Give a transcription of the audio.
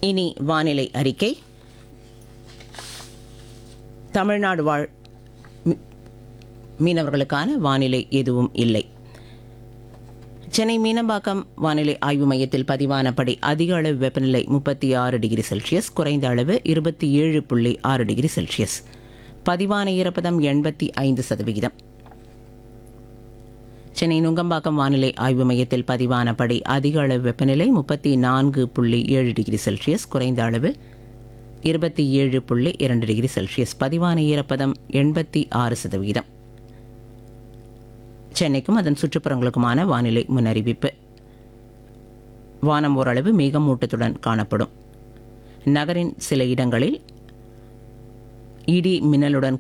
இனி வானிலை அறிக்கை தமிழ்நாடு வாழ் மீ- மீனவர்களுக்கான வானிலை எதுவும் இல்லை சென்னை மீனம்பாக்கம் வானிலை ஆய்வு மையத்தில் பதிவானபடி அதிக அளவு வெப்பநிலை முப்பத்தி ஆறு டிகிரி செல்சியஸ் குறைந்த அளவு இருபத்தி ஏழு புள்ளி ஆறு டிகிரி செல்சியஸ் பதிவான ஈரப்பதம் எண்பத்தி ஐந்து சதவிகிதம் சென்னை நுங்கம்பாக்கம் வானிலை ஆய்வு மையத்தில் பதிவானபடி அதிக அளவு வெப்பநிலை முப்பத்தி நான்கு புள்ளி ஏழு டிகிரி செல்சியஸ் குறைந்த அளவு இருபத்தி ஏழு புள்ளி இரண்டு டிகிரி செல்சியஸ் பதிவான ஈரப்பதம் எண்பத்தி ஆறு சதவிகிதம் சென்னைக்கும் அதன் சுற்றுப்புறங்களுக்குமான வானிலை முன்னறிவிப்பு வானம் ஓரளவு மேகமூட்டத்துடன் காணப்படும் நகரின் சில இடங்களில் இடி மின்னலுடன்